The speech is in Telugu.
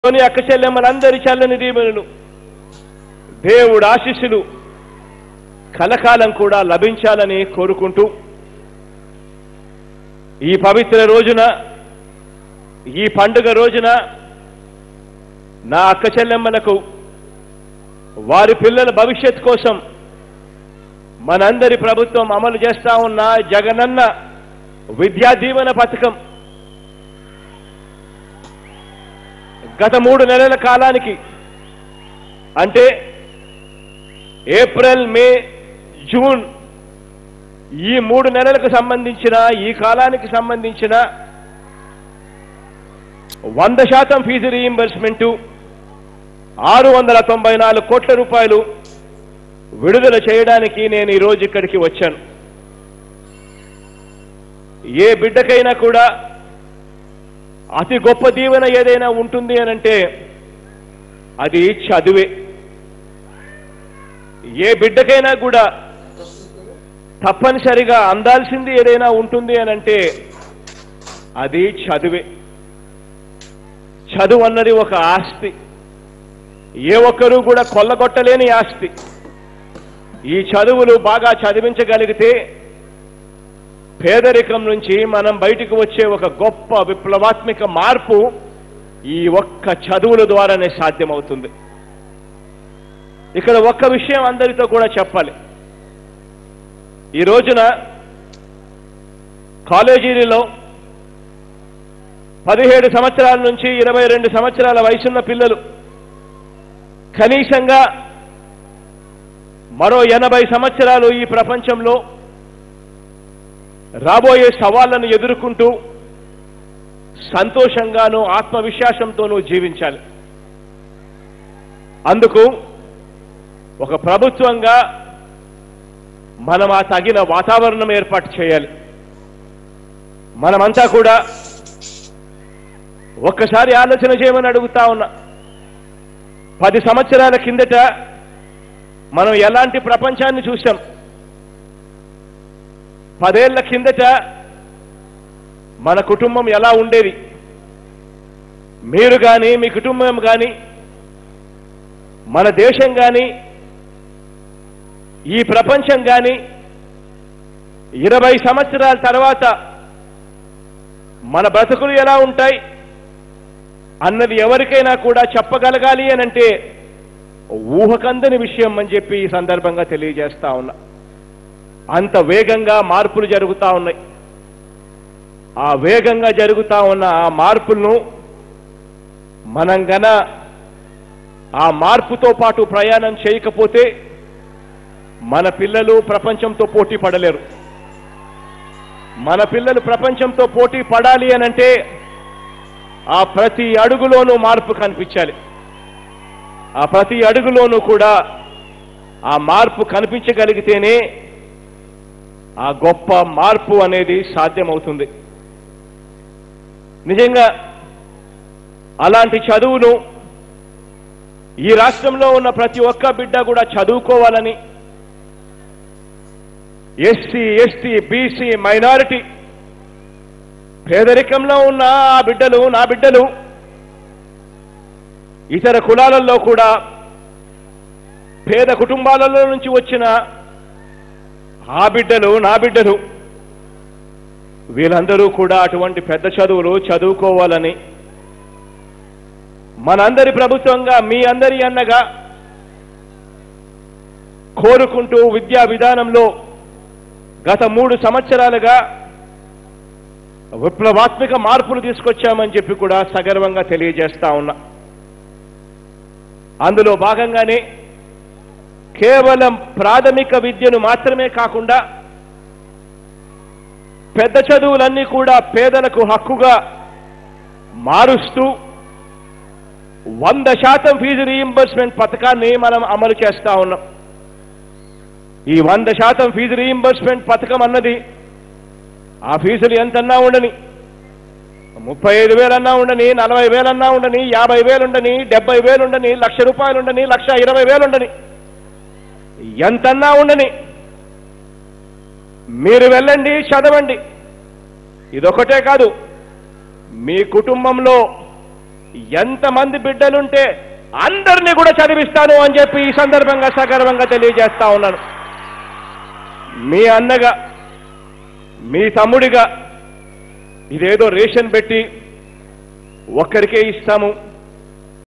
లోని అక్క చెల్లెమ్మలందరి చల్లని దీవెనలు దేవుడు ఆశీస్సులు కలకాలం కూడా లభించాలని కోరుకుంటూ ఈ పవిత్ర రోజున ఈ పండుగ రోజున నా అక్క చెల్లెమ్మలకు వారి పిల్లల భవిష్యత్ కోసం మనందరి ప్రభుత్వం అమలు చేస్తా ఉన్న జగనన్న విద్యా దీవెన పథకం గత మూడు నెలల కాలానికి అంటే ఏప్రిల్ మే జూన్ ఈ మూడు నెలలకు సంబంధించిన ఈ కాలానికి సంబంధించిన వంద శాతం ఫీజు రీయింబర్స్మెంటు ఆరు వందల తొంభై నాలుగు కోట్ల రూపాయలు విడుదల చేయడానికి నేను ఈరోజు ఇక్కడికి వచ్చాను ఏ బిడ్డకైనా కూడా అతి గొప్ప దీవెన ఏదైనా ఉంటుంది అని అంటే అది చదువే ఏ బిడ్డకైనా కూడా తప్పనిసరిగా అందాల్సింది ఏదైనా ఉంటుంది అని అంటే అది చదువే చదువు అన్నది ఒక ఆస్తి ఏ ఒక్కరూ కూడా కొల్లగొట్టలేని ఆస్తి ఈ చదువులు బాగా చదివించగలిగితే పేదరికం నుంచి మనం బయటికి వచ్చే ఒక గొప్ప విప్లవాత్మక మార్పు ఈ ఒక్క చదువుల ద్వారానే సాధ్యమవుతుంది ఇక్కడ ఒక్క విషయం అందరితో కూడా చెప్పాలి ఈ రోజున కాలేజీలలో పదిహేడు సంవత్సరాల నుంచి ఇరవై రెండు సంవత్సరాల వయసున్న పిల్లలు కనీసంగా మరో ఎనభై సంవత్సరాలు ఈ ప్రపంచంలో రాబోయే సవాళ్లను ఎదుర్కొంటూ సంతోషంగానూ ఆత్మవిశ్వాసంతోనూ జీవించాలి అందుకు ఒక ప్రభుత్వంగా మనం ఆ తగిన వాతావరణం ఏర్పాటు చేయాలి మనమంతా కూడా ఒక్కసారి ఆలోచన చేయమని అడుగుతా ఉన్నా పది సంవత్సరాల కిందట మనం ఎలాంటి ప్రపంచాన్ని చూసాం పదేళ్ల కిందట మన కుటుంబం ఎలా ఉండేది మీరు కానీ మీ కుటుంబం కానీ మన దేశం కానీ ఈ ప్రపంచం కానీ ఇరవై సంవత్సరాల తర్వాత మన బ్రతుకులు ఎలా ఉంటాయి అన్నది ఎవరికైనా కూడా చెప్పగలగాలి అని అంటే ఊహకందని విషయం అని చెప్పి ఈ సందర్భంగా తెలియజేస్తా ఉన్నా అంత వేగంగా మార్పులు జరుగుతా ఉన్నాయి ఆ వేగంగా జరుగుతా ఉన్న ఆ మార్పులను మనం గన ఆ మార్పుతో పాటు ప్రయాణం చేయకపోతే మన పిల్లలు ప్రపంచంతో పోటీ పడలేరు మన పిల్లలు ప్రపంచంతో పోటీ పడాలి అనంటే ఆ ప్రతి అడుగులోనూ మార్పు కనిపించాలి ఆ ప్రతి అడుగులోనూ కూడా ఆ మార్పు కనిపించగలిగితేనే ఆ గొప్ప మార్పు అనేది సాధ్యమవుతుంది నిజంగా అలాంటి చదువును ఈ రాష్ట్రంలో ఉన్న ప్రతి ఒక్క బిడ్డ కూడా చదువుకోవాలని ఎస్సీ ఎస్టీ బీసీ మైనారిటీ పేదరికంలో ఉన్న ఆ బిడ్డలు నా బిడ్డలు ఇతర కులాలలో కూడా పేద కుటుంబాలలో నుంచి వచ్చిన ఆ బిడ్డలు నా బిడ్డలు వీళ్ళందరూ కూడా అటువంటి పెద్ద చదువులు చదువుకోవాలని మనందరి ప్రభుత్వంగా మీ అందరి అన్నగా కోరుకుంటూ విద్యా విధానంలో గత మూడు సంవత్సరాలుగా విప్లవాత్మక మార్పులు తీసుకొచ్చామని చెప్పి కూడా సగర్వంగా తెలియజేస్తా ఉన్నా అందులో భాగంగానే కేవలం ప్రాథమిక విద్యను మాత్రమే కాకుండా పెద్ద చదువులన్నీ కూడా పేదలకు హక్కుగా మారుస్తూ వంద శాతం ఫీజు రీయింబర్స్మెంట్ పథకాన్ని మనం అమలు చేస్తా ఉన్నాం ఈ వంద శాతం ఫీజు రీయింబర్స్మెంట్ పథకం అన్నది ఆ ఫీజులు ఎంతన్నా ఉండని ముప్పై ఐదు వేలన్నా ఉండని నలభై వేలన్నా ఉండని యాభై వేలు ఉండని డెబ్బై వేలు ఉండని లక్ష రూపాయలు ఉండని లక్ష ఇరవై వేలు ఉండని ఎంతన్నా ఉండని మీరు వెళ్ళండి చదవండి ఇదొకటే కాదు మీ కుటుంబంలో ఎంతమంది బిడ్డలుంటే అందరినీ కూడా చదివిస్తాను అని చెప్పి ఈ సందర్భంగా సగర్వంగా తెలియజేస్తా ఉన్నాను మీ అన్నగా మీ తమ్ముడిగా ఇదేదో రేషన్ పెట్టి ఒక్కరికే ఇస్తాము